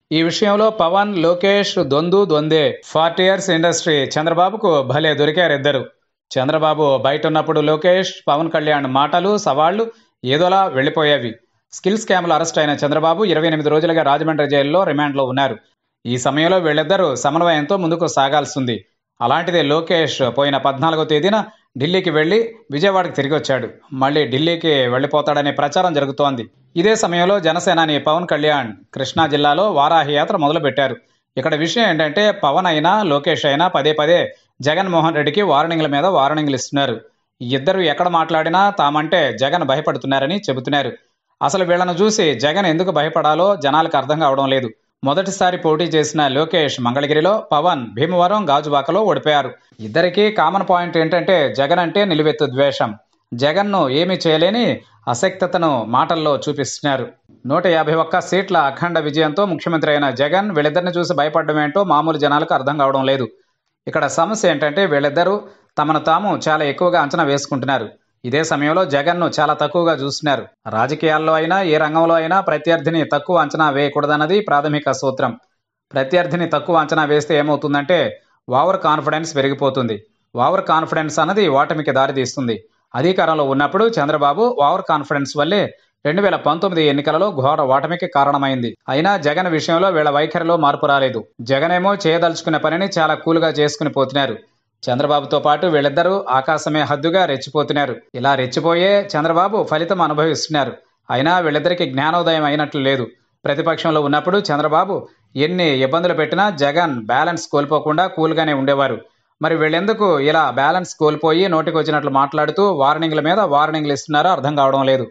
ఈ విషయంలో పవన్ లోకేష్ దొందు దొందే ఫార్టీ ఇయర్స్ ఇండస్ట్రీ చంద్రబాబుకు భలే దొరికారిద్దరు చంద్రబాబు బయట ఉన్నప్పుడు లోకేష్ పవన్ కళ్యాణ్ మాటలు సవాళ్లు ఏదోలా వెళ్లిపోయేవి స్కిల్ స్కామ్లో అరెస్ట్ అయిన చంద్రబాబు ఇరవై ఎనిమిది రోజులుగా రాజమండ్రి జైల్లో రిమాండ్లో ఉన్నారు ఈ సమయంలో వీళ్ళిద్దరూ సమన్వయంతో ముందుకు సాగాల్సింది అలాంటిదే లోకేష్ పోయిన పద్నాలుగో తేదీన ఢిల్లీకి వెళ్లి విజయవాడకు తిరిగి వచ్చాడు మళ్ళీ ఢిల్లీకి వెళ్లిపోతాడనే ప్రచారం జరుగుతోంది ఇదే సమయంలో జనసేనాని పవన్ కళ్యాణ్ కృష్ణా జిల్లాలో వారాహి యాత్ర మొదలుపెట్టారు ఇక్కడ విషయం ఏంటంటే పవన్ అయినా లోకేష్ అయినా పదే పదే జగన్మోహన్ రెడ్డికి వార్నింగ్ల మీద వార్నింగ్లు ఇస్తున్నారు ఈ ఇద్దరు ఎక్కడ మాట్లాడినా తామంటే జగన్ భయపడుతున్నారని చెబుతున్నారు అసలు వీళ్లను చూసి జగన్ ఎందుకు భయపడాలో జనాలకు అర్థం కావడం లేదు మొదటిసారి పోటీ చేసిన లోకేష్ మంగళగిరిలో పవన్ భీమవరం గాజువాకలో ఓడిపోయారు ఇద్దరికీ కామన్ పాయింట్ ఏంటంటే జగన్ అంటే నిలువెత్తు ద్వేషం జగన్ను ఏమీ చేయలేని అసక్తతను మాటల్లో చూపిస్తున్నారు నూట యాభై ఒక్క సీట్ల అఖండ విజయంతో ముఖ్యమంత్రి అయిన జగన్ వీళ్ళిద్దరిని చూసి భయపడడం ఏంటో మామూలు జనాలకు అర్థం కావడం లేదు ఇక్కడ సమస్య ఏంటంటే వీళ్ళిద్దరూ తమను తాము చాలా ఎక్కువగా అంచనా వేసుకుంటున్నారు ఇదే సమయంలో జగన్ను చాలా తక్కువగా చూస్తున్నారు రాజకీయాల్లో అయినా ఏ రంగంలో అయినా ప్రత్యర్థిని తక్కువ అంచనా వేయకూడదన్నది ప్రాథమిక సూత్రం ప్రత్యర్థిని తక్కువ అంచనా వేస్తే ఏమవుతుందంటే ఓవర్ కాన్ఫిడెన్స్ పెరిగిపోతుంది ఓవర్ కాన్ఫిడెన్స్ అన్నది ఓటమికి దారితీస్తుంది అధికారంలో ఉన్నప్పుడు చంద్రబాబు ఓవర్ కాన్ఫిడెన్స్ వల్లే రెండు వేల పంతొమ్మిది ఎన్నికలలో ఘోర ఓటమికి కారణమైంది అయినా జగన్ విషయంలో వీళ్ళ వైఖరిలో మార్పు రాలేదు జగనేమో చేయదలుచుకున్న పనిని చాలా కూలుగా చేసుకుని పోతున్నారు చంద్రబాబుతో పాటు వీళ్ళిద్దరూ ఆకాశమే హద్దుగా రెచ్చిపోతున్నారు ఇలా రెచ్చిపోయే చంద్రబాబు ఫలితం అనుభవిస్తున్నారు అయినా వీళ్ళిద్దరికి జ్ఞానోదయం అయినట్లు లేదు ప్రతిపక్షంలో ఉన్నప్పుడు చంద్రబాబు ఎన్ని ఇబ్బందులు పెట్టినా జగన్ బ్యాలెన్స్ కోల్పోకుండా కూల్గానే ఉండేవారు మరి వీళ్ళెందుకు ఇలా బ్యాలెన్స్ కోల్పోయి నోటికి వచ్చినట్లు మాట్లాడుతూ వార్నింగ్ల మీద వార్నింగ్లు ఇస్తున్నారో అర్థం కావడం లేదు